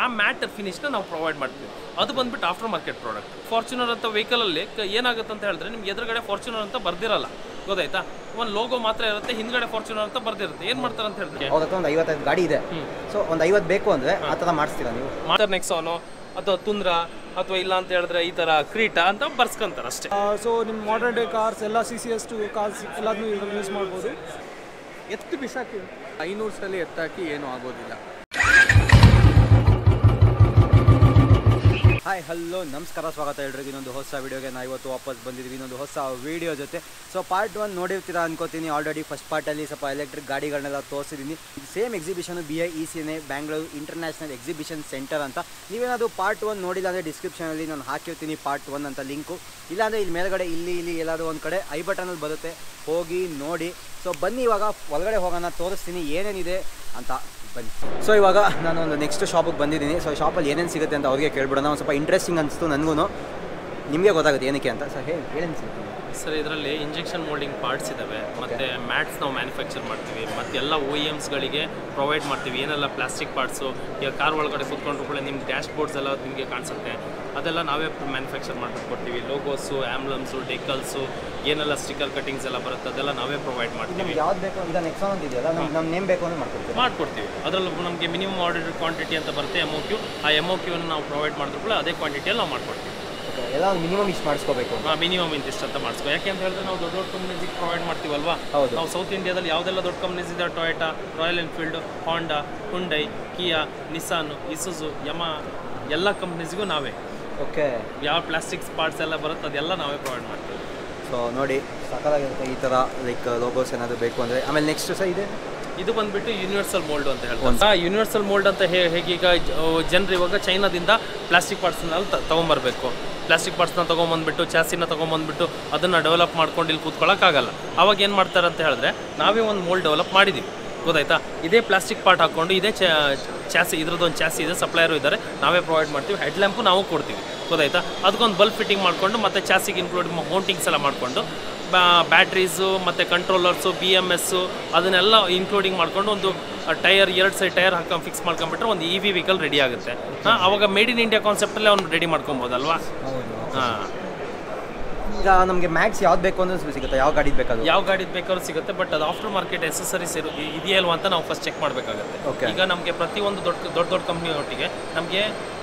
ಆ ಮ್ಯಾಟ್ ಫಿನಿಶ್ನ ನಾವು ಪ್ರೊವೈಡ್ ಮಾಡ್ತೀವಿ ಅದು ಬಂದ್ಬಿಟ್ಟು ಆಫ್ಟರ್ ಮಾರ್ಕೆಟ್ ಪ್ರಾಡಕ್ಟ್ ಫಾರ್ಚುನರ್ ಅಂತ ವೆಹಿಕಲಲ್ಲಿ ಏನಾಗುತ್ತೆ ಅಂತ ಹೇಳಿದ್ರೆ ನಿಮ್ಗೆ ಎದುರುಗಡೆ ಫಾರ್ಚುನರ್ ಅಂತ ಬರ್ದಿರಲ್ಲ ಗೊತ್ತಾಯ್ತಾ ಒಂದು ಲೋಗೋ ಮಾತ್ರ ಇರುತ್ತೆ ಹಿಂದ್ಗಡೆ ಫಾರ್ಚುನರ್ ಅಂತ ಬರ್ದಿರುತ್ತೆ ಏನು ಮಾಡ್ತಾರೆ ಅಂತ ಹೇಳಿದ್ರೆ ಅವ್ರ ಹತ್ರ ಒಂದು ಐವತ್ತೈದು ಗಾಡಿ ಇದೆ ಸೊ ಒಂದು ಐವತ್ತು ಬೇಕು ಅಂದರೆ ಆ ಥರ ಮಾಡಿಸ್ತೀರಾ ನೀವು ಮಾಸ್ಟರ್ ನೆಕ್ಸಾನು ಅಥವಾ ತುಂದ್ರ ಅಥವಾ ಇಲ್ಲ ಅಂತ ಹೇಳಿದ್ರೆ ಈ ತರ ಕ್ರೀಟ ಅಂತ ಬರ್ಸ್ಕೊಂತಾರೆ ಅಷ್ಟೇ ಸೊ ನಿಮ್ಮ ಮಾಡರ್ನ್ ಡೇ ಕಾರ್ಸ್ ಎಲ್ಲ C C S two cars ಎಲ್ಲದನ್ನೂ ಇದ್ರಲ್ಲಿ ಯೂಸ್ ಮಾಡ್ಬೋದು ಎತ್ತು ಬಿಸಾಕಿ ಐನೂರು ಸಲ ಎತ್ತಾಕಿ ಏನೂ ಆಗೋದಿಲ್ಲ ಹಾಯ್ ಹಲೋ ನಮಸ್ಕಾರ ಸ್ವಾಗತ ಎಲ್ರಿಗೂ ಇನ್ನೊಂದು ಹೊಸ ವೀಡಿಯೋಗೆ ನಾವು ಇವತ್ತು ವಾಪಸ್ ಬಂದಿದ್ದೀವಿ ಇನ್ನೊಂದು ಹೊಸ ವೀಡಿಯೋ ಜೊತೆ ಸೊ ಪಾರ್ಟ್ ಒನ್ ನೋಡಿರ್ತೀರಾ ಅನ್ಕೋತೀನಿ ಆಲ್ರೆಡಿ ಫಸ್ಟ್ ಪಾರ್ಟಲ್ಲಿ ಸ್ವಲ್ಪ ಎಲೆಕ್ಟ್ರಿಕ್ ಗಾಡಿಗಳನ್ನೆಲ್ಲ ತೋರಿಸಿದ್ದೀನಿ same exhibition B I E C N A Bangalore international exhibition centre ಅಂತ ನೀವೇನಾದರೂ ಪಾರ್ಟ್ ಒನ್ ನೋಡಿಲ್ಲ ಅಂದರೆ ಡಿಸ್ಕ್ರಿಪ್ಷನಲ್ಲಿ ನಾನು ಹಾಕಿರ್ತೀನಿ ಪಾರ್ಟ್ ಒನ್ ಅಂತ ಲಿಂಕು ಇಲ್ಲಾಂದರೆ ಇಲ್ಲಿ ಮೇಲ್ಗಡೆ ಇಲ್ಲಿ ಇಲ್ಲಿ ಎಲ್ಲಾದರೂ ಒಂದು ಕಡೆ ಐ ಬಟನಲ್ಲಿ ಬರುತ್ತೆ ಹೋಗಿ ನೋಡಿ ಸೊ ಬನ್ನಿ ಇವಾಗ ಒಳಗಡೆ ಹೋಗೋಣ ತೋರಿಸ್ತೀನಿ ಏನೇನಿದೆ ಅಂತ ಬನ್ನಿ ಸೊ ಇವಾಗ ನಾನು ಒಂದು ನೆಕ್ಸ್ಟ್ ಶಾಪಿಗೆ ಬಂದಿದ್ದೀನಿ ಸೊ ಶಾಪಲ್ಲಿ ಏನೇನು ಸಿಗುತ್ತೆ ಅಂತ ಅವ್ರಿಗೆ ಕೇಳ್ಬಿಡೋಣ ಒಂದು ಸ್ವಲ್ಪ ಇಂಟ್ರೆಸ್ಟಿಂಗ್ ಅನಿಸ್ತು ನನಗೂ ನಿಮಗೆ ಗೊತ್ತಾಗುತ್ತೆ ಏನಕ್ಕೆ ಅಂತ ಸರ್ ಹೇಳಿ ಏನೇನು ಸಿಗುತ್ತೆ ಸರ್ ಇದರಲ್ಲಿ ಇಂಜೆಕ್ಷನ್ ಮೋಲ್ಡಿಂಗ್ ಪಾರ್ಟ್ಸ್ ಇದಾವೆ ಮತ್ತೆ ಮ್ಯಾಟ್ಸ್ ನಾವು ಮ್ಯಾನುಫ್ಯಾಕ್ಚರ್ ಮಾಡ್ತೀವಿ ಮತ್ತೆ ಎಲ್ಲ ಒ ಇ ಎಮ್ಸ್ಗಳಿಗೆ ಪ್ರೊವೈಡ್ ಮಾಡ್ತೀವಿ ಏನೆಲ್ಲ ಪ್ಲಾಸ್ಟಿಕ್ ಪಾರ್ಟ್ಸು ಈಗ ಕಾರ್ ಒಳಗಡೆ ಕುತ್ಕೊಂಡ್ರು ಕೂಡ ನಿಮ್ಗೆ ಡ್ಯಾಶ್ ಬೋರ್ಡ್ಸ್ ಎಲ್ಲ ನಿಮಗೆ ಕಾಣಿಸುತ್ತೆ ಅದೆಲ್ಲ ನಾವೇ ಮ್ಯಾನುಫ್ಯಾಕ್ಚರ್ ಮಾಡ್ಬಿಟ್ಟು ಕೊಡ್ತೀವಿ ಲೋಗೋಸು ಆ್ಯಮ್ಲಮ್ಸು ಡೆಕಲ್ಸು ಏನೆಲ್ಲ ಸ್ಟಿಕ್ಕರ್ ಕಟಿಂಗ್ಸ್ ಎಲ್ಲ ಬರುತ್ತೆ ಅದೆಲ್ಲ ನಾವೇ ಪ್ರೊವೈಡ್ ಮಾಡ್ತೀವಿ ನಿಮ್ಗೆ ಯಾವ್ದು ಬೇಕು ಈಗ ನೆಕ್ಸ್ಟ್ ಅಂತ ಇದೆಯಲ್ಲ ನಮ್ಗೆ ನಮ್ಮ ನೇಮ್ ಬೇಕು ಅಂದ್ರೆ ಮಾಡ್ಕೊಡ್ತೀವಿ ಮಾಡ್ಕೊಡ್ತೀವಿ ಅದರಲ್ಲಿ ನಮಗೆ ಮಿನಿಮಮ್ ಆರ್ಡರ್ ಕ್ವಾಂಟಿಟಿ ಅಂತ ಬರುತ್ತೆ ಎಮ್ ಒ ಕ್ಯೂ ಆ ಎಮ್ ಒ ಕ್ಯೂನ ನಾವು ಪ್ರೊವೈಡ್ ಮಾಡಿದ್ರು ಕೂಡ ಅದೇ ಕ್ವಾಂಟಿಟಿಯಲ್ಲಿ ನಾವು ಮಾಡ್ಕೊಡ್ತೀವಿ ಓಕೆ ಎಲ್ಲ ಮಿನಿಮಮ್ ಇಷ್ಟು ಮಾಡಿಸ್ಕೋಬೇಕು ಮಿನಿಮಮ್ ಇಂತಿಷ್ಟು ಅಂತ ಮಾಡಿಸ್ಕೊ ಯಾಕೆ ಅಂತ ಹೇಳಿದ್ರೆ ನಾವು ದೊಡ್ಡ ದೊಡ್ಡ ಕಂಪ್ನೀಸಿಗೆ ಪ್ರೊವೈಡ್ ಮಾಡ್ತೀವಲ್ವಾ ಹೌದು. ನಾವು ಸೌತ್ ಇಂಡಿಯಾದಲ್ಲಿ ಯಾವುದೆಲ್ಲ ದೊಡ್ಡ ಕಂಪ್ನೀಸ್ ಇದೆ Toyota Royal Enfield Honda Hyundai Kia Nissan Isuzu Yamaha ಎಲ್ಲ ಕಂಪ್ನೀಸ್ಗೂ ನಾವೇ ಓಕೆ ಯಾವ ಪ್ಲಾಸ್ಟಿಕ್ಸ್ ಪಾರ್ಟ್ಸ್ ಎಲ್ಲ ಬರುತ್ತೆ ಅದೆಲ್ಲ ನಾವೇ ಪ್ರೊವೈಡ್ ಮಾಡ್ತೀವಿ ಸೊ ನೋಡಿ ಸಕ್ಕತ್ತಾಗಿರುತ್ತೆ ಈ ಥರ ಲೈಕ್ ಲೋಗೋಸ್ ಏನಾದರೂ ಬೇಕು ಅಂದರೆ ಆಮೇಲೆ ನೆಕ್ಸ್ಟ್ ಸಹ ಇದೆ ಇದು ಬಂದ್ಬಿಟ್ಟು ಯೂನಿವರ್ಸಲ್ ಮೋಲ್ಡ್ ಅಂತ ಹೇಳ್ತಾರೆ ಯೂನಿವರ್ಸಲ್ ಮೋಲ್ಡ್ ಅಂತ ಹೇ- ಹೇಗೀಗ ಜನರು ಇವಾಗ ಚೈನಾದಿಂದ ಪ್ಲಾಸ್ಟಿಕ್ ಪಾರ್ಟ್ಸ್ನೆಲ್ಲ ತೊಗೊಂಬರ್ಬೇಕು ಪ್ಲಾಸ್ಟಿಕ್ ಪಾರ್ಟ್ಸ್ನ ತೊಗೊಂಬಂದ್ಬಿಟ್ಟು ಚಾಸಿನ ತೊಗೊಂಬಂದ್ಬಿಟ್ಟು ಅದನ್ನು ಡೆವಲಪ್ ಮಾಡ್ಕೊಂಡು ಇಲ್ಲಿ ಕೂತ್ಕೊಳ್ಳೋಕ್ಕಾಗಲ್ಲ ಅವಾಗ ಏನು ಮಾಡ್ತಾರೆ ಅಂತ ಹೇಳಿದ್ರೆ ನಾವೇ ಒಂದು ಮೋಲ್ಡ್ ಡೆವಲಪ್ ಮಾಡಿದ್ದೀವಿ ಗೊತ್ತಾಯ್ತಾ ಇದೇ ಪ್ಲಾಸ್ಟಿಕ್ ಪಾರ್ಟ್ ಹಾಕ್ಕೊಂಡು ಇದೇ ಚಾಸಿ ಇದ್ರದ್ದೊಂದು ಚಾಸಿ ಇದೆ ಸಪ್ಲೈಯರು ಇದ್ದಾರೆ ನಾವೇ ಪ್ರೊವೈಡ್ ಮಾಡ್ತೀವಿ ಹೆಡ್ ಲ್ಯಾಂಪು ನಾವು ಕೊಡ್ತೀವಿ ಗೊತ್ತಾಯ್ತಾ ಅದಕ್ಕೊಂದು ಬಲ್ಬ್ ಫಿಟ್ಟಿಂಗ್ ಮಾಡಿಕೊಂಡು ಮತ್ತು ಚಾಸಿಗೆ ಇನ್ಕ್ಲೂಡ್ ಮೌಂಟಿಂಗ್ಸ್ ಎಲ್ಲ ಮಾಡಿಕೊಂಡು ಬ್ಯಾಟ್ರೀಸು ಮತ್ತು ಕಂಟ್ರೋಲರ್ಸು ಬಿ ಎಮ್ ಎಸ್ಸು ಅದನ್ನೆಲ್ಲ ಇನ್ಕ್ಲೂಡಿಂಗ್ ಮಾಡ್ಕೊಂಡು ಒಂದು ಟೈರ್ ಎರಡು ಸೈಡ್ ಟೈರ್ ಹಾಕೊಂಡು ಫಿಕ್ಸ್ ಮಾಡ್ಕೊಂಡ್ಬಿಟ್ರೆ ಒಂದು ಇ ವಿ ವೆಹಿಕಲ್ ರೆಡಿ ಆಗುತ್ತೆ ಹಾಂ ಅವಾಗ ಮೇಡ್ ಇನ್ ಇಂಡಿಯಾ ಕಾನ್ಸೆಪ್ಟಲ್ಲೇ ಅವ್ನು ರೆಡಿ ಮಾಡ್ಕೊಬೋದಲ್ವಾ ಹಾಂ ಈಗ ನಮಗೆ ಮ್ಯಾಕ್ಸ್ ಯಾವ್ದು ಬೇಕು ಅಂದ್ರೆ ಸಿಗುತ್ತೆ ಯಾವ ಗಾಡಿ ಬೇಕಾದ್ರು ಯಾವ ಗಾಡಿ ಬೇಕಾದ್ರೂ ಸಿಗುತ್ತೆ ಬಟ್ ಅದು ಆಫ್ಟರ್ ಮಾರ್ಕೆಟ್ ಎಸೆಸರೀಸ್ ಇರು ಇದೆಯಾ ಅಲ್ವಾ ಅಂತ ನಾವು ಫಸ್ಟ್ ಚೆಕ್ ಮಾಡಬೇಕಾಗುತ್ತೆ Okay. ಈಗ ನಮಗೆ ಪ್ರತಿಯೊಂದು ದೊಡ್ಡ ದೊಡ್ಡ ದೊಡ್ಡ ಕಂಪ್ನಿ ಒಟ್ಟಿಗೆ ನಮಗೆ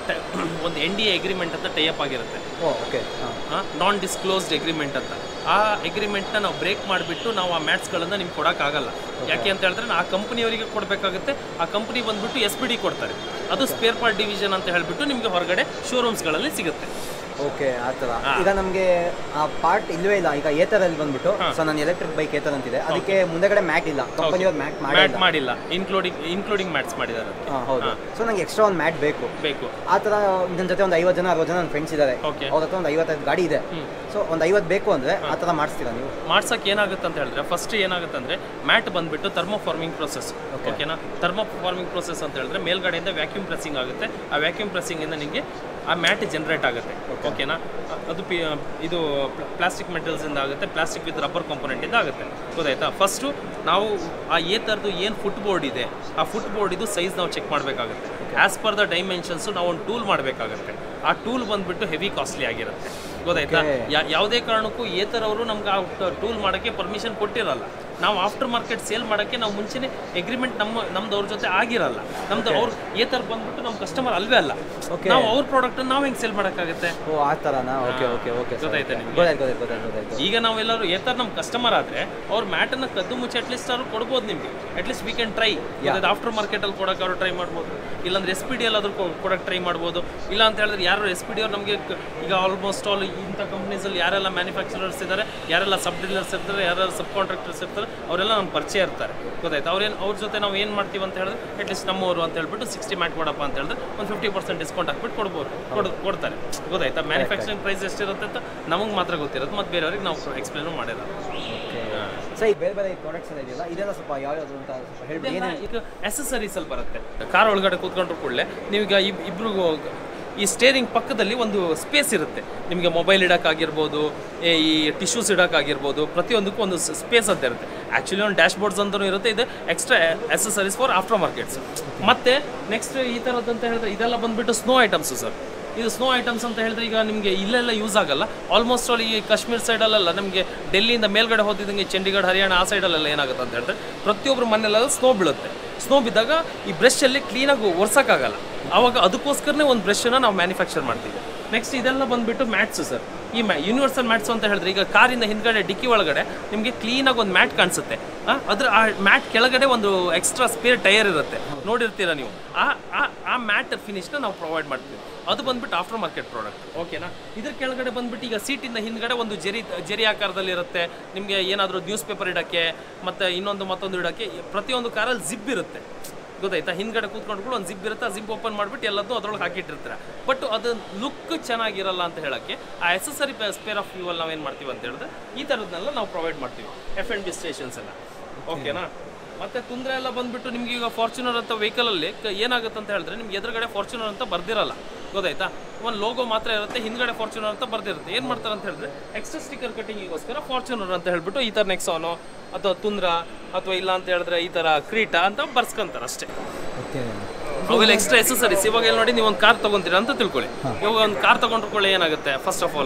ಒಂದು ಎನ್ ಡಿ ಎಗ್ರಿಮೆಂಟ್ ಅಂತ ಟೈಅಪ್ ಆಗಿರುತ್ತೆ ಓ ಓಕೆ ಹಾಂ ನಾನ್ ಡಿಸ್ಕ್ಲೋಸ್ಡ್ ಎಗ್ರಿಮೆಂಟ್ ಅಂತ ಆ ಎಗ್ರಿಮೆಂಟ್ನ ನಾವು ಬ್ರೇಕ್ ಮಾಡಿಬಿಟ್ಟು ನಾವು ಆ ಮ್ಯಾಟ್ಸ್ಗಳನ್ನು ನಿಮ್ಗೆ ಕೊಡೋಕ್ಕಾಗಲ್ಲ ಯಾಕೆ ಅಂತ ಹೇಳಿದ್ರೆ ಆ ಕಂಪ್ನಿಯವರಿಗೆ ಕೊಡಬೇಕಾಗುತ್ತೆ ಆ ಕಂಪ್ನಿ ಬಂದ್ಬಿಟ್ಟು ಎಸ್ ಪಿ ಡಿ ಕೊಡ್ತಾರೆ ಅದು ಸ್ಪೇರ್ ಪಾರ್ಟ್ ಡಿವಿಷನ್ ಅಂತ ಹೇಳ್ಬಿಟ್ಟು ನಿಮಗೆ ಹೊರಗಡೆ ಶೋರೂಮ್ಸ್ಗಳಲ್ಲಿ ಸಿಗುತ್ತೆ ಓಕೆ ಆ ಥರ ಈಗ ನಮಗೆ ಆ ಪಾರ್ಟ್ ಇಲ್ಲವೇ ಇಲ್ಲ ಈಗ ಏತರಲ್ಲಿ ಬಂದ್ಬಿಟ್ಟು ಸೊ ನನ್ನ ಎಲೆಕ್ಟ್ರಿಕ್ ಬೈಕ್ ಏತರ್ ಅಂತಿದೆ ಅದಕ್ಕೆ ಮುಂದೆಗಡೆ ಮ್ಯಾಟ್ ಇಲ್ಲ ಕಂಪನಿಯವ್ರು ಮ್ಯಾಟ್ ಮ್ಯಾಟ್ ಮಾಡಿಲ್ಲ ಮಾಡಿಲ್ಲ ಇನ್ಕ್ಲೂಡಿಂಗ್ ಇನ್ಕ್ಲೂಡಿಂಗ್ ಮ್ಯಾಟ್ಸ್ ಮಾಡಿದ್ದಾರೆ ಅದಕ್ಕೆ. ಹಾಂ ಹೌದು ಸೊ ನಂಗೆ ಎಕ್ಸ್ಟ್ರಾ ಒಂದು ಮ್ಯಾಟ್ ಬೇಕು ಬೇಕು ಆ ಥರ ನನ್ನ ಜೊತೆ ಒಂದು ಐವತ್ತು ಜನ ಅರವತ್ತು ಜನ ನನ್ನ ಫ್ರೆಂಡ್ಸ್ ಇದ್ದಾರೆ Okay. ಅವ್ರ ಹತ್ರ ಒಂದು ಐವತ್ತೈದು ಗಾಡಿ ಇದೆ ಸೊ ಒಂದು ಐವತ್ತು ಬೇಕು ಅಂದರೆ ಆ ಥರ ಮಾಡಿಸ್ತೀರಾ ನೀವು ಮಾಡ್ಸಕ್ಕೆ ಏನಾಗುತ್ತೆ ಅಂತ ಹೇಳಿದ್ರೆ ಫಸ್ಟ್ ಏನಾಗುತ್ತೆ ಅಂದ್ರೆ ಮ್ಯಾಟ್ ಬಂದ್ಬಿಟ್ಟು ಥರ್ಮೋ ಫಾರ್ಮಿಂಗ್ ಪ್ರೊಸೆಸ್ ಓಕೆನಾ ಥರ್ಮೋ ಫಾರ್ಮಿಂಗ್ ಪ್ರೊಸೆಸ್ ಅಂತ ಹೇಳಿದ್ರೆ ಮೇಲ್ಗಡೆಯಿಂದ ವ್ಯಾಕ್ಯೂಮ್ ಪ್ರೆಸ್ಸಿಂಗ್ ಆಗುತ್ತೆ ಆ ವ್ಯಾಕ್ಯೂಮ್ ಪ್ರೆಸ್ಸಿಂಗಿಂದ ನಿಮಗೆ ಆ ಮ್ಯಾಟ್ ಜನರೇಟ್ ಆಗುತ್ತೆ ಓಕೆನಾ ಅ- ಅದು ಪಿ ಇದು ಪ್ಲಾಸ್ಟಿಕ್ ಮೆಟೀರಿಯಲ್ಸಿಂದ ಆಗುತ್ತೆ ಪ್ಲಾಸ್ಟಿಕ್ ವಿತ್ ರಬ್ಬರ್ ಕಾಂಪೊನೆಂಟಿಂದ ಆಗುತ್ತೆ ಗೊತ್ತಾಯ್ತಾ ಫಸ್ಟು ನಾವು ಆ ಏ ಥರದ್ದು ಏನು ಫುಟ್ ಬೋರ್ಡ್ ಇದೆ ಆ ಫುಟ್ ಬೋರ್ಡ್ ಇದು ಸೈಜ್ ನಾವು ಚೆಕ್ ಮಾಡಬೇಕಾಗುತ್ತೆ ಆ್ಯಸ್ ಪರ್ ದ ಡೈಮೆನ್ಷನ್ಸು ನಾವು ಒಂದು ಟೂಲ್ ಮಾಡಬೇಕಾಗುತ್ತೆ ಆ ಟೂಲ್ ಬಂದ್ಬಿಟ್ಟು ಹೆವಿ ಕಾಸ್ಟ್ಲಿ ಆಗಿರುತ್ತೆ ಗೊತ್ತಾಯ್ತಾ ಯಾ- ಯಾವುದೇ ಕಾರಣಕ್ಕೂ ಏತರವರು ನಮ್ಗೆ ಆ ಟೂಲ್ ಮಾಡೋಕ್ಕೆ ಪರ್ಮಿಷನ್ ಕೊಟ್ಟಿರಲ್ಲ ನಾವು ಆಫ್ಟರ್ ಮಾರ್ಕೆಟ್ ಸೇಲ್ ಮಾಡೋಕ್ಕೆ ನಾವು ಮುಂಚೆನೆ ಎಗ್ರಿಮೆಂಟ್ ನಮ್ಮ ನಮ್ದು ಅವ್ರ ಜೊತೆ ಆಗಿರಲ್ಲ ನಮ್ದು ಅವ್ರು ಏತರ ಬಂದ್ಬಿಟ್ಟು ನಮ್ಮ ಕಸ್ಟಮರ್ ಅಲ್ವೇ ಅಲ್ಲ ನಾವು ಅವ್ರ ಪ್ರಾಡಕ್ಟ್ ನಾವು ಹೆಂಗೆ ಸೇಲ್ ಮಾಡೋಕ್ಕಾಗುತ್ತೆ ಓ ಆ ಥರನಾ ಓಕೆ ಓಕೆ ಓಕೆ ಗೊತ್ತಾಯ್ತಾ ನಿಮ್ಗೆ? ಗೊತ್ತಾಯ್ತು ಗೊತ್ತಾಯ್ತು ಗೊತ್ತಾಯ್ತು ಗೊತ್ತಾಯ್ತು ಈಗ ನಾವೆಲ್ಲರೂ ಏತರ ನಮ್ಮ ಕಸ್ಟಮರ್ ಆದ್ರೆ ಅವ್ರ ಮ್ಯಾಟನ್ನು ಕದ್ದು ಮುಚ್ಚಿ ಅಟ್ಲೀಸ್ಟ್ ಅವ್ರು ಕೊಡ್ಬೋದು ನಿಮಗೆ at least we can try after ಮಾರ್ಕೆಟಲ್ಲಿ ಕೊಡೋಕೆ ಅವರು ಟ್ರೈ ಮಾಡ್ಬೋದು ಇಲ್ಲಾಂದ್ರೆ ಎಸ್ ಪಿ ಡಿ ಎಲ್ಲಾದ್ರೂ ಕೊಡೋಕೆ ಟ್ರೈ ಮಾಡ್ಬೋದು ಇಲ್ಲ ಅಂತ ಹೇಳಿದ್ರೆ ಯಾರು ಎಸ್ ಪಿ ಡಿ ಅವ್ರು ನಮಗೆ ಈಗ ಆಲ್ಮೋಸ್ಟ್ ಆಲ್ ಇಂಥ ಕಂಪ್ನೀಸಲ್ಲಿ ಯಾರೆಲ್ಲ ಮ್ಯಾನುಫ್ಯಾಕ್ಚರರ್ಸ್ ಇದ್ದಾರೆ ಯಾರೆಲ್ಲ ಸಬ್ ಡೀಲರ್ಸ್ ಇರ್ತಾರೆ ಯಾರೆಲ್ಲ ಸಬ್ ಕಾಂಟ್ರಾಕ್ಟರ್ಸ್ ಇರ್ತಾರೆ ಅವರೆಲ್ಲ ನಮ್ಮ ಪರಿಚಯ ಇರ್ತಾರೆ ಗೊತ್ತಾಯ್ತು ಅವ್ರೇನು ಅವ್ರ ಜೊತೆ ನಾವು ಏನು ಮಾಡ್ತೀವಿ ಅಂತ ಹೇಳಿದ್ರೆ ಅಟ್ಲೀಸ್ಟ್ ನಮ್ಮವರು ಅಂತ ಹೇಳ್ಬಿಟ್ಟು ಸಿಕ್ಸ್ಟಿ ಮ್ಯಾಟ್ ಕೊಡಪ್ಪ ಅಂತ ಹೇಳಿದ್ರೆ ಒಂದು ಫಿಫ್ಟಿ ಪರ್ಸೆಂಟ್ ಡಿಸ್ಕೌಂಟ್ ಹಾಕ್ಬಿಟ್ಟು ಕೊಡ್ಬೋದು ಕೊಡ್ ಕೊಡ್ತಾರೆ ಗೊತ್ತಾಯ್ತಾ ಮ್ಯಾನುಫ್ಯಾಕ್ಚರಿಂಗ್ ಪ್ರೈಸ್ ಎಷ್ಟಿರುತ್ತೆ ಅಂತ ನಮಗೆ ಮಾತ್ರ ಗೊತ್ತಿರೋದು ಮತ್ತು ಬೇರೆಯವ್ರಿಗೆ ನಾವು ಎಕ್ಸ್ಪ್ಲೇನು ಮಾಡಿರೋದು ಸರ್ ಈ ಬೇರೆ ಬೇರೆ ಪ್ರಾಡಕ್ಟ್ಸ್ ಎಲ್ಲ ಇದೆಯಲ್ಲ ಇದೆಲ್ಲ ಸ್ವಲ್ಪ ಯಾವ್ಯಾವುದು ಅಂತ ಸ್ವಲ್ಪ ಹೇಳ್ಬಿಡಿ ಇದೆಲ್ಲ ಈಗ ಎಸೆಸರೀಸ್ ಅಲ್ಲಿ ಬರುತ್ತೆ ಕಾರ್ ಒಳಗಡೆ ಕೂತ್ಕೊಂಡ್ರು ಕೂಡಲೇ ನೀವೀಗ ಇಬ್ ಇಬ್ರು ಈ ಸ್ಟೇರಿಂಗ್ ಪಕ್ಕದಲ್ಲಿ ಒಂದು ಸ್ಪೇಸ್ ಇರುತ್ತೆ ನಿಮಗೆ ಮೊಬೈಲ್ ಇಡೋಕ್ಕಾಗಿರ್ಬೋದು ಏ, ಈ ಟಿಶ್ಯೂಸ್ ಇಡೋಕ್ಕಾಗಿರ್ಬೋದು ಪ್ರತಿಯೊಂದಕ್ಕೂ ಒಂದು ಸ್ಪೇಸ್ ಅಂತ ಇರುತ್ತೆ ಆ್ಯಕ್ಚುಲಿ ಒಂದು ಡ್ಯಾಶ್ ಬೋರ್ಡ್ಸ್ ಅಂತಲೂ ಇರುತ್ತೆ ಇದು extra accessories for after markets ಮತ್ತು ನೆಕ್ಸ್ಟ್ ಈ ಥರದ್ದು ಅಂತ ಹೇಳಿದ್ರೆ ಇದೆಲ್ಲ ಬಂದುಬಿಟ್ಟು ಸ್ನೋ ಐಟಮ್ಸು ಸರ್ ಇದು ಸ್ನೋ ಐಟಮ್ಸ್ ಅಂತ ಹೇಳಿದ್ರೆ ಈಗ ನಿಮಗೆ ಇಲ್ಲೆಲ್ಲ ಯೂಸ್ ಆಗಲ್ಲ ಆಲ್ಮೋಸ್ಟ್ ಆಲ್ ಈ ಕಾಶ್ಮೀರ್ ಸೈಡಲ್ಲೆಲ್ಲ ನಮಗೆ ಡೆಲ್ಲಿಯಿಂದ ಮೇಲ್ಗಡೆ ಹೋದಿದ್ದಂಗೆ ಚಂಡೀಗಢ ಹರಿಯಾಣ ಆ ಸೈಡಲ್ಲೆಲ್ಲ ಏನಾಗುತ್ತೆ ಅಂತ ಹೇಳಿದ್ರೆ ಪ್ರತಿಯೊಬ್ಬರ ಮನೆಯಲ್ಲೆಲ್ಲ ಸ್ನೋ ಬೀಳುತ್ತೆ ಸ್ನೋ ಬಿದ್ದಾಗ ಈ ಬ್ರಷಲ್ಲಿ ಕ್ಲೀನಾಗಿ ಒರ್ಸೋಕ್ಕಾಗಲ್ಲ ಆವಾಗ ಅದಕ್ಕೋಸ್ಕರನೇ ಒಂದು ಬ್ರಷನ್ನು ನಾವು ಮ್ಯಾನುಫ್ಯಾಕ್ಚರ್ ಮಾಡ್ತೀವಿ ನೆಕ್ಸ್ಟ್ ಇದೆಲ್ಲ ಬಂದುಬಿಟ್ಟು ಮ್ಯಾಟ್ಸು ಸರ್ ಈ ಮ್ಯಾ ಯೂನಿವರ್ಸಲ್ ಮ್ಯಾಟ್ಸ್ ಅಂತ ಹೇಳಿದ್ರೆ ಈಗ ಕಾರಿನ ಹಿಂದ್ಗಡೆ ಡಿಕ್ಕಿ ಒಳಗಡೆ ನಿಮಗೆ ಕ್ಲೀನಾಗಿ ಒಂದು ಮ್ಯಾಟ್ ಕಾಣಿಸುತ್ತೆ ಆ, ಅದ್ರ ಆ ಮ್ಯಾಟ್ ಕೆಳಗಡೆ ಒಂದು ಎಕ್ಸ್ಟ್ರಾ ಸ್ಪೇರ್ ಟೈರ್ ಇರುತ್ತೆ ನೋಡಿರ್ತೀರಾ ನೀವು ಆ ಆ- ಆ ಮ್ಯಾಟ್ ಫಿನಿಶ್ನ ನಾವು ಪ್ರೊವೈಡ್ ಮಾಡ್ತೀವಿ ಅದು ಬಂದ್ಬಿಟ್ಟು ಆಫ್ಟರ್ ಮಾರ್ಕೆಟ್ ಪ್ರಾಡಕ್ಟ್ ಓಕೆನಾ ಇದ್ರ ಕೆಳಗಡೆ ಬಂದ್ಬಿಟ್ಟು ಈಗ ಸೀಟಿಂದ ಹಿಂದ್ಗಡೆ ಒಂದು ಜರಿ ಜರಿ ಆಕಾರದಲ್ಲಿ ಇರುತ್ತೆ ನಿಮಗೆ ಏನಾದರೂ ನ್ಯೂಸ್ ಪೇಪರ್ ಇಡೋಕ್ಕೆ ಮತ್ತು ಇನ್ನೊಂದು ಮತ್ತೊಂದು ಇಡೋಕ್ಕೆ ಪ್ರತಿಯೊಂದು ಕಾರಲ್ಲಿ ಜಿಪ್ ಇರುತ್ತೆ ಗೊತ್ತಾಯ್ತಾ ಹಿಂದ್ಗಡೆ ಕೂತ್ಕೊಂಡು ಒಂದು ಜಿಪ್ ಇರುತ್ತೆ ಆ ಜಿಪ್ ಓಪನ್ ಮಾಡಿಬಿಟ್ಟು ಎಲ್ಲದೂ ಅದ್ರೊಳಗೆ ಹಾಕಿಟ್ಟಿರ್ತಾರೆ ಬಟ್ ಅದು ಲುಕ್ ಚೆನ್ನಾಗಿರಲ್ಲ ಅಂತ ಹೇಳೋಕ್ಕೆ ಆ ಎಸೆಸರಿ ಸ್ಪೇರ್ ಆಫ್ ಫ್ಯೂವಲ್ ನಾವೇನು ಮಾಡ್ತೀವಿ ಅಂತ ಹೇಳಿದ್ರೆ ಈ ಥರದನ್ನೆಲ್ಲ ನಾವು ಪ್ರೊವೈಡ್ ಮಾಡ್ತೀವಿ ಎಫ್ ಎನ್ ಬಿ ಸ್ಟೇಷನ್ಸ್ ಎಲ್ಲ ಓಕೆನಾ ಮತ್ತೆ ತೊಂದರೆ ಎಲ್ಲ ಬಂದ್ಬಿಟ್ಟು ನಿಮ್ಗೆ ಈಗ ಫಾರ್ಚುನರ್ ಅಂತ ವೆಹಿಕಲಲ್ಲಿ ಏನಾಗುತ್ತೆ ಅಂತ ಹೇಳಿದ್ರೆ ನಿಮ್ಗೆ ಎದುರುಗಡೆ ಫಾರ್ಚುನರ್ ಅಂತ ಬರ್ದಿರಲ್ಲ ಗೊತ್ತಾಯ್ತಾ ಒಂದು ಲೋಗೋ ಮಾತ್ರ ಇರುತ್ತೆ ಹಿಂದ್ಗಡೆ ಫಾರ್ಚುನರ್ ಅಂತ ಬರ್ದಿರುತ್ತೆ ಏನು ಮಾಡ್ತಾರೆ ಅಂತ ಹೇಳಿದ್ರೆ ಎಕ್ಸ್ಟ್ರಾ ಸ್ಟಿಕರ್ ಕಟಿಂಗಿಗೋಸ್ಕರ ಫಾರ್ಚುನರ್ ಅಂತ ಹೇಳ್ಬಿಟ್ಟು ಈ ಥರ ನೆಕ್ಸಾನೋ ಅಥವಾ ತುಂದ್ರ ಅಥವಾ ಇಲ್ಲ ಅಂತ ಹೇಳಿದ್ರೆ ಈ ಥರ ಕ್ರೀಟ ಅಂತ ಬರ್ಸ್ಕೊಂತಾರೆ ಅಷ್ಟೇ ಓಕೆ ಅವೆಲ್ಲ ಎಕ್ಸ್ಟ್ರಾ ಎಸೆಸರೀಸ್ ಇವಾಗ ಎಲ್ಲ ನೋಡಿ ನೀವು ಒಂದು ಕಾರ್ ತಗೊಂತೀರಾ ಅಂತ ತಿಳ್ಕೊಳ್ಳಿ ಇವಾಗ ಒಂದು ಕಾರ್ ತಗೊಂಡ್ಕೊಳ್ಳಿ ಏನಾಗುತ್ತೆ ಫಸ್ಟ್ ಆಫ್ ಆಲ್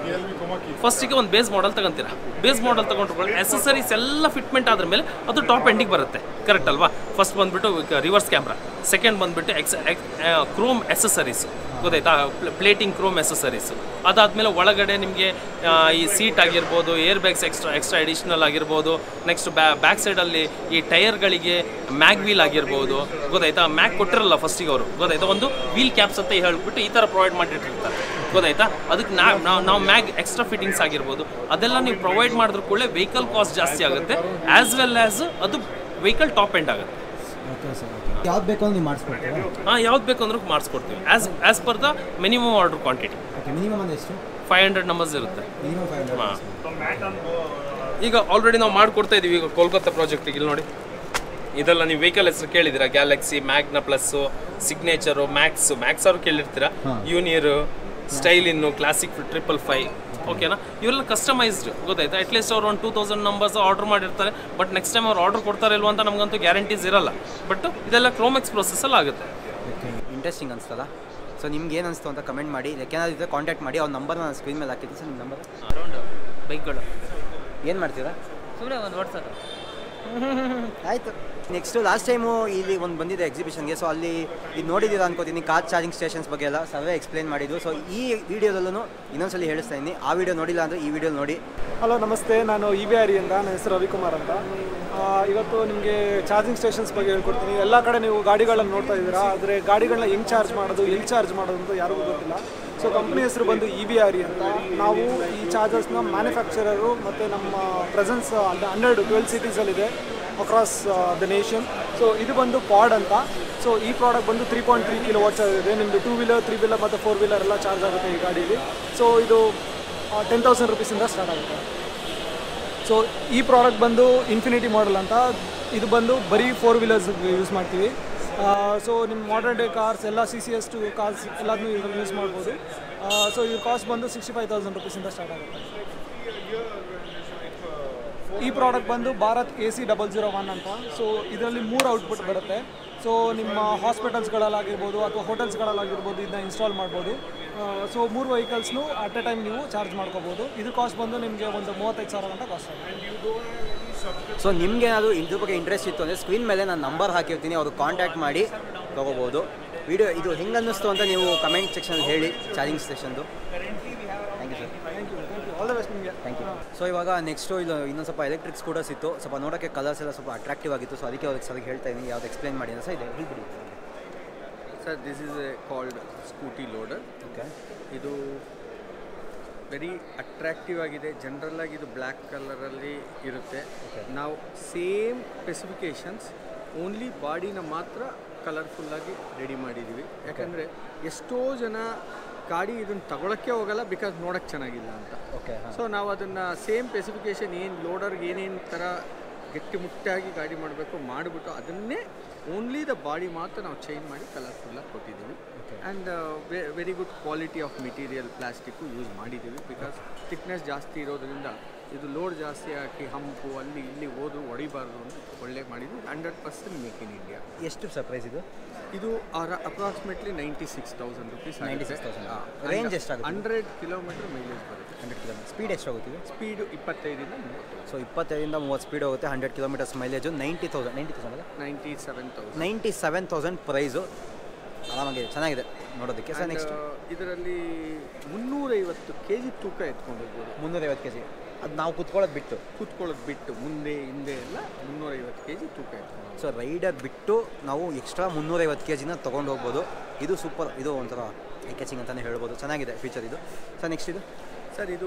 ಫಸ್ಟಿಗೆ ಒಂದು ಬೇಸ್ ಮಾಡೆಲ್ ತಗೊಂತೀರಾ ಬೇಸ್ ಮಾಡೆಲ್ ತಗೊಂಡ್ಕೊಳ್ಳಿ ಎಸೆಸರೀಸ್ ಎಲ್ಲ ಫಿಟ್ಮೆಂಟ್ ಆದ್ರ ಮೇಲೆ ಅದು ಟಾಪ್ ಎಂಡಿಗೆ ಬರುತ್ತೆ ಕರೆಕ್ಟ್ ಅಲ್ವಾ ಫಸ್ಟ್ ಬಂದ್ಬಿಟ್ಟು ರಿವರ್ಸ್ ಕ್ಯಾಮ್ರಾ ಸೆಕೆಂಡ್ ಬಂದ್ಬಿಟ್ಟು ಎಕ್ಸ್ ಕ್ರೋಮ್ ಎಸೆಸರೀಸ್ ಗೊತ್ತಾಯ್ತಾ ಪ್ಲೇಟಿಂಗ್ ಕ್ರೋಮ್ ಎಸೆಸರೀಸ್ ಅದಾದಮೇಲೆ ಒಳಗಡೆ ನಿಮಗೆ ಈ ಸೀಟ್ ಆಗಿರ್ಬೋದು air bags extra extra additional ಆಗಿರ್ಬೋದು ನೆಕ್ಸ್ಟ್ ಬ್ಯಾ ಬ್ಯಾಕ್ ಸೈಡಲ್ಲಿ ಈ ಟೈರ್ಗಳಿಗೆ ಮ್ಯಾಗ್ ವೀಲ್ ಆಗಿರ್ಬೋದು ಗೊತ್ತಾಯ್ತಾ ಮ್ಯಾಗ್ ಕೊಟ್ಟಿರಲ್ಲ ಫಸ್ಟಿಗೆ ಅವರು ಗೊತ್ತಾಯ್ತಾ ಒಂದು ವೀಲ್ ಕ್ಯಾಪ್ಸ್ ಅಂತ ಹೇಳ್ಬಿಟ್ಟು ಈ ಥರ ಪ್ರೊವೈಡ್ ಮಾಡಿಟ್ಟಿರ್ತಾರೆ ಗೊತ್ತಾಯ್ತಾ ಅದಕ್ಕೆ ನಾವು ನಾವು ನಾವು ಮ್ಯಾಗ್ ಎಕ್ಸ್ಟ್ರಾ ಫಿಟ್ಟಿಂಗ್ಸ್ ಆಗಿರ್ಬೋದು ಅದೆಲ್ಲ ನೀವು ಪ್ರೊವೈಡ್ ಮಾಡಿದ್ರ ಕೂಡಲೇ ವೆಹಿಕಲ್ ಕಾಸ್ಟ್ ಜಾಸ್ತಿ ಆಗುತ್ತೆ ಆ್ಯಸ್ ವೆಲ್ ಆ್ಯಸ್ ಅದು ವೆಹಿಕಲ್ ಟಾಪ್ ಎಂಡ್ ಆಗುತ್ತೆ ಓಕೆ ಸರ್ ಓಕೆ ಯಾವ್ದು ಬೇಕು ಅಂದ್ರೆ ನೀವು ಮಾಡಿಸ್ಕೊಡ್ತೀರಾ ಹಾಂ ಯಾವ್ದು ಬೇಕು ಅಂದ್ರೂ ಮಾಡಿಸ್ಕೊಡ್ತೀವಿ as as per the minimum order quantity okay minimum ಅಂದ್ರೆ ಎಷ್ಟು ಫೈವ್ ಹಂಡ್ರೆಡ್ ನಂಬರ್ಸ್ ಇರುತ್ತೆ ಮಿನಿಮಮ್ ಫೈವ್ ಹಂಡ್ರೆಡ್ ಹಾಂ ಈಗ ಆಲ್ರೆಡಿ ನಾವು ಮಾಡ್ಕೊಡ್ತಾ ಇದೀವಿ ಈಗ ಕೋಲ್ಕತ್ತಾ ಪ್ರಾಜೆಕ್ಟಿಗೆ ಇಲ್ಲಿ ನೋಡಿ ಇದೆಲ್ಲ ನೀವು ವೆಹಿಕಲ್ ಹೆಸರು ಕೇಳಿದ್ದೀರಾ Galaxy Magna Plus Signature Max Max ಅವ್ರು ಕೇಳಿರ್ತೀರಾ ಯೂನಿಯರು ಸ್ಟೈಲಿನ್ನು ಕ್ಲಾಸಿಕ್ ಟ್ರಿಪಲ್ ಫೈವ್ ಓಕೆನಾ ಇವೆಲ್ಲ ಕಸ್ಟಮೈಸ್ಡ್ ಗೊತ್ತಾಯ್ತಾ ಅಟ್ಲೀಸ್ಟ್ ಅವ್ರು ಒಂದು ಟೂ ತೌಸಂಡ್ ನಂಬರ್ಸ್ ಆರ್ಡರ್ ಮಾಡಿರ್ತಾರೆ ಬಟ್ ನೆಕ್ಸ್ಟ್ ಟೈಮ್ ಅವ್ರು ಆರ್ಡರ್ ಕೊಡ್ತಾರೆ ಇಲ್ವಾ ಅಂತ ನಮಗಂತೂ ಗ್ಯಾರಂಟೀಸ್ ಇರಲ್ಲ ಬಟ್ ಇದೆಲ್ಲ ಕ್ರೋಮೆಕ್ಸ್ ಪ್ರೊಸೆಸ್ಸಲ್ಲಿ ಆಗುತ್ತೆ ಇಂಟ್ರೆಸ್ಟಿಂಗ್ ಅನಿಸ್ತಲ್ಲ ಸೊ ನಿಮ್ಗೆ ಏನು ಅನಿಸ್ತು ಅಂತ ಕಮೆಂಟ್ ಮಾಡಿ ಯಾಕೆನಾದ್ರು ಇದ್ರೆ ಕಾಂಟ್ಯಾಕ್ಟ್ ಮಾಡಿ ಅವ್ರ ನಂಬರ್ ನಾನು ಸ್ಕ್ರೀನ್ ಮೇಲೆ ಹಾಕಿದ್ದೀನಿ ಸರ್ ನಿಮ್ಮ ನಂಬರ್ ಅರೌಂಡ್ ಬೈಕ್ಗಳು ಏನು ಮಾಡ್ತೀರಾ ಸುಮ್ಮನೆ ಒಂದು ಓಡಿಸೋದು ಆಯಿತು ನೆಕ್ಸ್ಟು ಲಾಸ್ಟ್ ಟೈಮು ಇಲ್ಲಿ ಒಂದು ಬಂದಿದೆ ಎಕ್ಸಿಬಿಷನ್ಗೆ ಸೊ ಅಲ್ಲಿ ಇದು ನೋಡಿದ್ದೀರಾ ಅನ್ಕೋತೀನಿ ಕಾರ್ ಚಾರ್ಜಿಂಗ್ ಸ್ಟೇಷನ್ಸ್ ಬಗ್ಗೆ ಎಲ್ಲ ಸರ್ವೇ ಎಕ್ಸ್ಪ್ಲೇನ್ ಮಾಡಿದ್ದು ಸೊ ಈ ವಿಡಿಯೋದಲ್ಲೂ ಇನ್ನೊಂದ್ಸಲಿ ಹೇಳಿಸ್ತಾ ಇದ್ದೀನಿ ಆ ವಿಡಿಯೋ ನೋಡಿಲ್ಲ ಅಂದರೆ ಈ ವಿಡಿಯೋ ನೋಡಿ ಹಲೋ ನಮಸ್ತೆ ನಾನು ಇ ವಿ ಆರಿಯಿಂದ ನನ್ನ ಹೆಸರು ರವಿಕುಮಾರ್ ಅಂತ ಆ, ಇವತ್ತು ನಿಮಗೆ ಚಾರ್ಜಿಂಗ್ ಸ್ಟೇಷನ್ಸ್ ಬಗ್ಗೆ ಹೇಳ್ಕೊಡ್ತೀನಿ ಎಲ್ಲ ಕಡೆ ನೀವು ಗಾಡಿಗಳನ್ನು ನೋಡ್ತಾ ಇದ್ದೀರಾ ಆದರೆ ಗಾಡಿಗಳನ್ನ ಹೆಂಗೆ ಚಾರ್ಜ್ ಮಾಡೋದು ಎಲ್ಲಿ ಚಾರ್ಜ್ ಮಾಡೋದು ಅಂತ ಯಾರಿಗೂ ಗೊತ್ತಿಲ್ಲ ಸೊ ಕಂಪ್ನಿ ಹೆಸರು ಬಂದು ಇ ವಿ ಆರ್ ಇ ಅಂತ ನಾವು ಈ ಚಾರ್ಜರ್ಸ್ನ ಮ್ಯಾನುಫ್ಯಾಕ್ಚರರು ಮತ್ತು ನಮ್ಮ ಪ್ರೆಸೆನ್ಸ್ ಹಂಡ್ರೆಡ್ ಟ್ವೆಲ್ ಸಿಟೀಸಲ್ಲಿದೆ ಅಕ್ರಾಸ್ ದ ನೇಷನ್ ಸೊ ಇದು ಬಂದು ಪಾಡ್ ಅಂತ ಸೊ ಈ ಪ್ರಾಡಕ್ಟ್ ಬಂದು three point three kilo watts ಇದೆ ನಿಮ್ಮದು ಟೂ ವೀಲರ್ ತ್ರೀ ವೀಲರ್ ಮತ್ತು ಫೋರ್ ವೀಲರ್ ಎಲ್ಲ ಚಾರ್ಜ್ ಆಗುತ್ತೆ ಈ ಗಾಡೀಲಿ ಸೊ ಇದು ಟೆನ್ ತೌಸಂಡ್ ರುಪೀಸಿಂದ ಸ್ಟಾರ್ಟ್ ಆಗುತ್ತೆ ಸೊ ಈ ಪ್ರಾಡಕ್ಟ್ ಬಂದು ಇನ್ಫಿನಿಟಿ ಮಾಡೆಲ್ ಅಂತ ಇದು ಬಂದು ಬರೀ ಫೋರ್ ವೀಲರ್ಸ್ ಯೂಸ್ ಮಾಡ್ತೀವಿ ಸೊ ನಿಮ್ಮ ಮಾಡರ್ನ್ ಡೇ ಕಾರ್ಸ್ ಎಲ್ಲ C C S two cars ಎಲ್ಲದನ್ನೂ ಇದ್ರಲ್ಲಿ ಯೂಸ್ ಮಾಡ್ಬೋದು ಸೊ ಇದ್ರ ಕಾಸ್ಟ್ ಬಂದು ಸಿಕ್ಸ್ಟಿ ಫೈವ್ ತೌಸಂಡ್ ರುಪೀಸಿಂದ ಸ್ಟಾರ್ಟ್ ಆಗುತ್ತೆ ಈ ಪ್ರಾಡಕ್ಟ್ ಬಂದು Bharat A C double zero one ಅಂತ ಸೊ ಇದರಲ್ಲಿ ಮೂರು ಔಟ್ಪುಟ್ ಬರುತ್ತೆ ಸೊ ನಿಮ್ಮ ಹಾಸ್ಪಿಟಲ್ಸ್ಗಳಲ್ಲಾಗಿರ್ಬೋದು ಅಥವಾ ಹೋಟೆಲ್ಸ್ಗಳಲ್ಲಾಗಿರ್ಬೋದು ಇದನ್ನ ಇನ್ಸ್ಟಾಲ್ ಮಾಡ್ಬೋದು ಸೊ ಮೂರು ವೆಹಿಕಲ್ಸ್ನು ಅಟ್ ಎ ಟೈಮ್ ನೀವು ಚಾರ್ಜ್ ಮಾಡ್ಕೋಬೋದು ಇದು ಕಾಸ್ಟ್ ಬಂದು ನಿಮಗೆ ಒಂದು ಮೂವತ್ತೈದು ಸಾವಿರ ಗಂಟೆ ಕಾಸ್ಟ್ ಆಗುತ್ತೆ ಸೊ ನಿಮ್ಗೆ ಏನಾದರೂ ಇದ್ರ ಬಗ್ಗೆ ಇಂಟ್ರೆಸ್ಟ್ ಇತ್ತು ಅಂದರೆ ಸ್ಕ್ರೀನ್ ಮೇಲೆ ನಾನು ನಂಬರ್ ಹಾಕಿರ್ತೀನಿ ಅವ್ರು ಕಾಂಟ್ಯಾಕ್ಟ್ ಮಾಡಿ ತೊಗೋಬೋದು ವಿಡಿಯೋ ಇದು ಹೆಂಗೆ ಅನ್ನಿಸ್ತು ಅಂತ ನೀವು ಕಮೆಂಟ್ ಸೆಕ್ಷನ್ ಹೇಳಿ ಚಾರ್ಜಿಂಗ್ ಸ್ಟೇಷನ್ದು thank you sir thank you thank you all the best ನಿಮಗೆ ಥ್ಯಾಂಕ್ ಯು ಸೊ ಇವಾಗ ನೆಕ್ಸ್ಟು ಇದು ಇನ್ನೊಂದು ಸ್ವಲ್ಪ ಎಲೆಕ್ಟ್ರಿಕ್ ಸ್ಕೂಟರ್ಸ್ ಇತ್ತು ಸ್ವಲ್ಪ ನೋಡೋಕ್ಕೆ ಕಲರ್ಸ್ ಎಲ್ಲ ಸ್ವಲ್ಪ ಅಟ್ರಾಕ್ಟಿವ್ ಆಗಿತ್ತು ಸೊ ಅದಕ್ಕೆ ಅವ್ರಿಗೆ ಸರ್ ಹೇಳ್ತಾ ಇದ್ದೀನಿ ಯಾವ್ದು ಎಕ್ಸ್ಪ್ಲೇನ್ ಮಾಡಿ ಅಂತ ಸರ್ ಇದೆ ಹೇಳ್ಬಿಡಿ sir this is a called scooty loader okay ಇದು ವೆರಿ ಅಟ್ರಾಕ್ಟಿವ್ ಆಗಿದೆ ಜನರಲ್ ಆಗಿ ಇದು ಬ್ಲ್ಯಾಕ್ ಕಲರಲ್ಲಿ ಇರುತ್ತೆ ನಾವು ಸೇಮ್ ಸ್ಪೆಸಿಫಿಕೇಶನ್ಸ್ ಓನ್ಲಿ ಬಾಡಿನ ಮಾತ್ರ ಕಲರ್ಫುಲ್ಲಾಗಿ ರೆಡಿ ಮಾಡಿದ್ದೀವಿ ಯಾಕಂದರೆ ಎಷ್ಟೋ ಜನ ಗಾಡಿ ಇದನ್ನು ತಗೊಳಕ್ಕೆ ಹೋಗಲ್ಲ ಬಿಕಾಸ್ ನೋಡೋಕ್ಕೆ ಚೆನ್ನಾಗಿಲ್ಲ ಅಂತ ಓಕೆ ಹಾಂ ಸೊ ನಾವು ಅದನ್ನು ಸೇಮ್ ಸ್ಪೆಸಿಫಿಕೇಶನ್ ಏನು ಲೋಡರ್ಗೆ ಏನೇನು ಥರ ಗಟ್ಟಿಮುಟ್ಟಾಗಿ ಗಾಡಿ ಮಾಡಬೇಕು ಮಾಡಿಬಿಟ್ಟು ಅದನ್ನೇ ಓನ್ಲಿ ದ ಬಾಡಿ ಮಾತ್ರ ನಾವು ಚೇಂಜ್ ಮಾಡಿ ಕಲರ್ಫುಲ್ಲಾಗಿ ಕೊಟ್ಟಿದ್ದೀವಿ and very good quality of material plastic use ಮಾಡಿದ್ದೀವಿ ಬಿಕಾಸ್ ಥಿಕ್ನೆಸ್ ಜಾಸ್ತಿ ಇರೋದ್ರಿಂದ ಇದು ಲೋಡ್ ಜಾಸ್ತಿ ಹಾಕಿ ಹಂಪು ಅಲ್ಲಿ ಇಲ್ಲಿ ಹೋದ್ರು ಹೊಡಿಬಾರ್ದು ಅಂತ ಒಳ್ಳೆ ಮಾಡಿದ್ವಿ hundred percent make in India ಎಷ್ಟು ಸರ್ ಪ್ರೈಸ್ ಇದು ಇದು approximately ninety six thousand rupees 96,000. Range ಎಷ್ಟಾಗುತ್ತೆ? ಹಂಡ್ರೆಡ್ ಕಿಲೋಮೀಟರ್ ಮೈಲೇಜ್ ಬರುತ್ತೆ ಹಂಡ್ರೆಡ್ ಕಿಲೋಮೀಟರ್ ಸ್ಪೀಡ್ ಎಷ್ಟಾಗುತ್ತಿದೆ ಸ್ಪೀಡು ಇಪ್ಪತ್ತೈದರಿಂದ ಮೂವತ್ತು ಸೊ ಇಪ್ಪತ್ತೈದರಿಂದ ಮೂವತ್ತು ಸ್ಪೀಡ್ ಹೋಗುತ್ತೆ hundred kilometres mileage ninety thousand ninety thousand ಅಲ್ಲ ninety seven thousand ninety seven thousand price ಆರಾಮಾಗಿದೆ ಚೆನ್ನಾಗಿದೆ ನೋಡೋದಕ್ಕೆ ಸರ್ ನೆಕ್ಸ್ಟ್ ಇದರಲ್ಲಿ ಮುನ್ನೂರೈವತ್ತು ಕೆ ಜಿ ತೂಕ ಎತ್ಕೊಂಡು ಹೋಗ್ಬೋದು ಮುನ್ನೂರೈವತ್ತು ಕೆ ಜಿ ಅದು ನಾವು ಕುತ್ಕೊಳ್ಳೋದು ಬಿಟ್ಟು ಕೂತ್ಕೊಳ್ಳೋದು ಬಿಟ್ಟು ಮುಂದೆ ಹಿಂದೆ ಎಲ್ಲ ಮುನ್ನೂರೈವತ್ತು ಕೆ ಜಿ ತೂಕ ಎತ್ಕೊಂಡು ಹೋಗ್ಬೋದು. ಸೊ ರೈಡರ್ ಬಿಟ್ಟು ನಾವು ಎಕ್ಸ್ಟ್ರಾ ಮುನ್ನೂರೈವತ್ತು ಕೆ ಜಿನ ತೊಗೊಂಡು ಹೋಗ್ಬೋದು ಇದು ಸೂಪರ್ ಇದು ಒಂಥರ ಐ ಕ್ಯಾಚಿಂಗ್ ಅಂತಲೇ ಹೇಳ್ಬೋದು ಚೆನ್ನಾಗಿದೆ ಫೀಚರ್ ಇದು ಸರ್ ನೆಕ್ಸ್ಟ್ ಇದು ಸರ್ ಇದು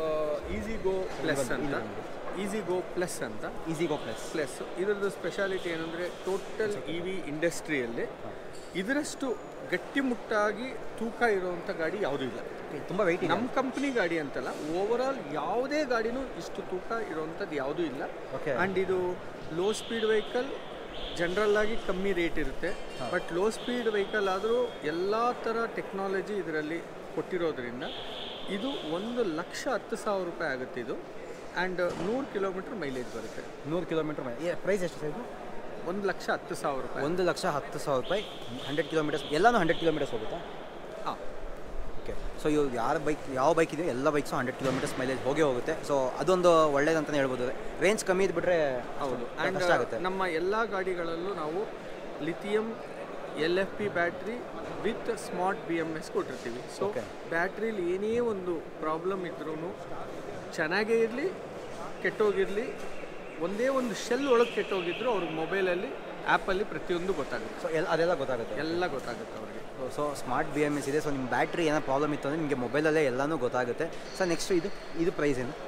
ಈಸಿ ಗೋ ಪ್ಲಸ್ ಅಂತ ಈಸಿ ಗೋ ಪ್ಲಸ್ ಅಂತ ಈಸಿ ಗೋ ಪ್ಲಸ್ ಪ್ಲಸ್ ಇದರದ್ದು ಸ್ಪೆಷಾಲಿಟಿ ಏನಂದರೆ ಟೋಟಲ್ ಇ ವಿ ಇಂಡಸ್ಟ್ರಿಯಲ್ಲಿ ಇದರಷ್ಟು ಗಟ್ಟಿಮುಟ್ಟಾಗಿ ತೂಕ ಇರುವಂಥ ಗಾಡಿ ಯಾವುದೂ ಇಲ್ಲ ತುಂಬ ವೆಯ್ಟ್ ಇದೆ ನಮ್ಮ ಕಂಪ್ನಿ ಗಾಡಿ ಅಂತಲ್ಲ ಓವರ್ ಆಲ್ ಯಾವುದೇ ಗಾಡಿನೂ ಇಷ್ಟು ತೂಕ ಇರುವಂಥದ್ದು ಯಾವುದೂ ಇಲ್ಲ Okay. ಆ್ಯಂಡ್ ಇದು ಲೋ ಸ್ಪೀಡ್ ವೆಹಿಕಲ್ ಜನರಲ್ ಆಗಿ ಕಮ್ಮಿ ರೇಟ್ ಇರುತ್ತೆ ಬಟ್ ಲೋ ಸ್ಪೀಡ್ ವೆಹಿಕಲ್ ಆದರೂ ಎಲ್ಲ ಥರ ಟೆಕ್ನಾಲಜಿ ಇದರಲ್ಲಿ ಕೊಟ್ಟಿರೋದ್ರಿಂದ ಇದು ಒಂದು ಲಕ್ಷ ಹತ್ತು ಸಾವಿರ ರೂಪಾಯಿ ಆಗುತ್ತೆ ಇದು ಆ್ಯಂಡ್ ನೂರು ಕಿಲೋಮೀಟ್ರ್ ಮೈಲೇಜ್ ಬರುತ್ತೆ ನೂರು ಕಿಲೋಮೀಟರ್ ಪ್ರೈಸ್ ಎಷ್ಟು ಸರ್ ಇದು ಒಂದು ಲಕ್ಷ ಹತ್ತು ಸಾವಿರ ರೂಪಾಯಿ ಒಂದು ಲಕ್ಷ ಹತ್ತು ಸಾವಿರ ರೂಪಾಯಿ ಹಂಡ್ರೆಡ್ ಕಿಲೋಮೀಟರ್ಸ್ ಎಲ್ಲನೂ ಹಂಡ್ರೆಡ್ ಕಿಲೋಮೀಟರ್ಸ್ ಹೋಗುತ್ತಾ ಹಾಂ ಓಕೆ ಸೊ ಇವು ಯಾರ ಬೈಕ್ ಯಾವ ಬೈಕ್ ಇದೆಯೋ ಎಲ್ಲ ಬೈಕ್ಸು ಹಂಡ್ರೆಡ್ ಕಿಲೋಮೀಟರ್ಸ್ ಮೈಲೇಜ್ ಹೋಗೇ ಹೋಗುತ್ತೆ ಸೊ ಅದೊಂದು ಒಳ್ಳೇದಂತಲೇ ಹೇಳ್ಬೋದು ರೇಂಜ್ ಕಮ್ಮಿ ಇದ್ಬಿಟ್ರೆ ಹೌದು ಕಷ್ಟ ಆ್ಯಂಡ್ ಆಗುತ್ತೆ ನಮ್ಮ ಎಲ್ಲ ಗಾಡಿಗಳಲ್ಲೂ ನಾವು lithium L F P battery with smart B M S ಕೊಟ್ಟಿರ್ತೀವಿ ಸೊ Okay. ಬ್ಯಾಟ್ರಿಲಿ ಏನೇ ಒಂದು ಪ್ರಾಬ್ಲಮ್ ಇದ್ರೂ ಚೆನ್ನಾಗೇ ಇರಲಿ ಕೆಟ್ಟೋಗಿರಲಿ ಒಂದೇ ಒಂದು ಶೆಲ್ ಒಳಗೆ ಕೆಟ್ಟೋಗಿದ್ರು ಅವ್ರಿಗೆ ಮೊಬೈಲಲ್ಲಿ ಆ್ಯಪಲ್ಲಿ ಪ್ರತಿಯೊಂದು ಗೊತ್ತಾಗುತ್ತೆ ಸೊ ಎಲ್ಲ ಅದೆಲ್ಲ ಗೊತ್ತಾಗುತ್ತೆ ಎಲ್ಲ ಗೊತ್ತಾಗುತ್ತೆ ಅವ್ರಿಗೆ so smart B M S ಇದೆ ಸೊ ನಿಮ್ಮ ಬ್ಯಾಟ್ರಿ ಏನೋ ಪ್ರಾಬ್ಲಮ್ ಇತ್ತು ಅಂದರೆ ನಿಮಗೆ ಮೊಬೈಲಲ್ಲೇ ಎಲ್ಲನೂ ಗೊತ್ತಾಗುತ್ತೆ ಸರ್ ನೆಕ್ಸ್ಟ್ ಇದು ಇದು ಪ್ರೈಸ್ ಏನು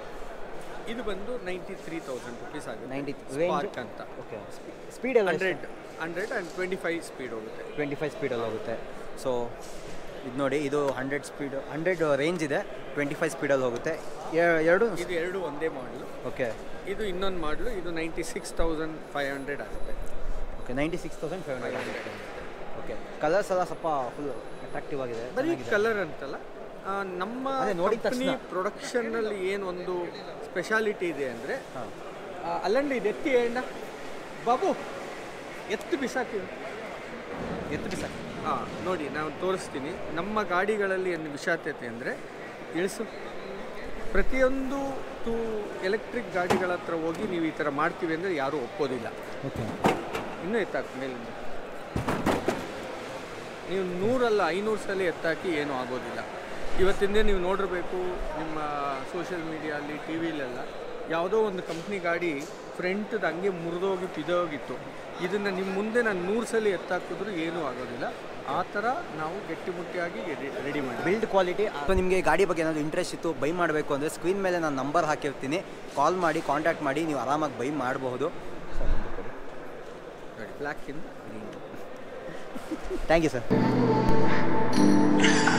ಇದು ಬಂದು ನೈಂಟಿ ತ್ರೀ ತೌಸಂಡ್ ರುಪೀಸ್ ಆಗುತ್ತೆ 93 ಸ್ಪಾರ್ಕ್ ಅಂತ ಓಕೆ ಸ್ಪೀಡ್ ಎಲ್ಲ hundred hundred and twenty five speed ಹೋಗುತ್ತೆ ಟ್ವೆಂಟಿ ಫೈವ್ ಸ್ಪೀಡಲ್ಲಿ ಹೋಗುತ್ತೆ ಸೊ ಇದು ನೋಡಿ ಇದು ಹಂಡ್ರೆಡ್ ಸ್ಪೀಡ್ ಹಂಡ್ರೆಡ್ ರೇಂಜ್ ಇದೆ ಟ್ವೆಂಟಿ ಫೈವ್ ಸ್ಪೀಡಲ್ಲಿ ಹೋಗುತ್ತೆ ಎ- ಎರಡು ಇದು ಎರಡು ಒಂದೇ ಮಾಡಲು ಓಕೆ ಇದು ಇನ್ನೊಂದು ಮಾಡಲು ಇದು ninety six thousand five hundred ಆಗುತ್ತೆ okay ninety six thousand five hundred okay colours ಎಲ್ಲ ಸ್ವಲ್ಪ ಫುಲ್ ಅಟ್ರಾಕ್ಟಿವ್ ಆಗಿದೆ ಬರೀ ಚೆನ್ನಾಗಿದೆ. ಕಲರ್ ಅಂತಲ್ಲ ಆ, ನಮ್ಮ ಅದೇ ನೋಡಿದ ಕಂಪ್ನಿ ತಕ್ಷಣ. ಪ್ರೊಡಕ್ಷನ್ನಲ್ಲಿ ಏನು ಒಂದು ಸ್ಪೆಷಾಲಿಟಿ ಇದೆ ಅಂದರೆ ಹಾಂ ಅಲ್ಲಂడి ಇದು ಎತ್ತಿ ಏಂಡ ಬಾಬು ಎತ್ತು ಬಿಸಾಕಿ ಎತ್ತು ಬಿಸ ಹಾಂ ನೋಡಿ ನಾನು ತೋರಿಸ್ತೀನಿ ನಮ್ಮ ಗಾಡಿಗಳಲ್ಲಿ ಏನು ವಿಶಾಲತೆ ಅಂದರೆ ಇಳಿಸು ಪ್ರತಿಯೊಂದು ಟೂ ಎಲೆಕ್ಟ್ರಿಕ್ ಗಾಡಿಗಳ ಹತ್ರ ಹೋಗಿ ನೀವು ಈ ಥರ ಮಾಡ್ತೀವಿ ಅಂದರೆ ಯಾರೂ ಒಪ್ಪೋದಿಲ್ಲ ಓಕೆ ಇನ್ನೂ ಎತ್ತಾಕಿ ಮೇಲಿಂದ ನೀವು ನೂರಲ್ಲ ಐನೂರು ಸಲ ಎತ್ತಾಕಿ ಏನೂ ಆಗೋದಿಲ್ಲ ಇವತ್ತಿಂದೇ ನೀವು ನೋಡಿರಬೇಕು ನಿಮ್ಮ ಸೋಷಿಯಲ್ ಮೀಡಿಯಲ್ಲಿ ಟಿ ವಿಲೆಲ್ಲ ಯಾವುದೋ ಒಂದು ಕಂಪ್ನಿ ಗಾಡಿ ಫ್ರಂಟ್ದು ಹಂಗೆ ಮುರಿದೋಗಿ ಬಿದ್ದೋಗಿತ್ತು ಇದನ್ನು ನಿಮ್ಮ ಮುಂದೆ ನಾನು ನೂರು ಸಲ ಎತ್ತಾಕಿದ್ರು ಏನೂ ಆಗೋದಿಲ್ಲ ಆ ಥರ ನಾವು ಗಟ್ಟಿಮುಟ್ಟಿಯಾಗಿ ರೆಡಿ ಮಾಡಿ ಬಿಲ್ಡ್ ಕ್ವಾಲಿಟಿ ಸೊ ನಿಮಗೆ ಗಾಡಿ ಬಗ್ಗೆ ಏನಾದರೂ ಇಂಟ್ರೆಸ್ಟ್ ಇತ್ತು ಬೈ ಮಾಡಬೇಕು ಅಂದರೆ ಸ್ಕ್ರೀನ್ ಮೇಲೆ ನಾನು ನಂಬರ್ ಹಾಕಿರ್ತೀನಿ ಕಾಲ್ ಮಾಡಿ ಕಾಂಟ್ಯಾಕ್ಟ್ ಮಾಡಿ ನೀವು ಆರಾಮಾಗಿ ಬೈ ಮಾಡಬಹುದು ಬ್ಲ್ಯಾಕಿಂದ ಥ್ಯಾಂಕ್ ಯು ಸರ್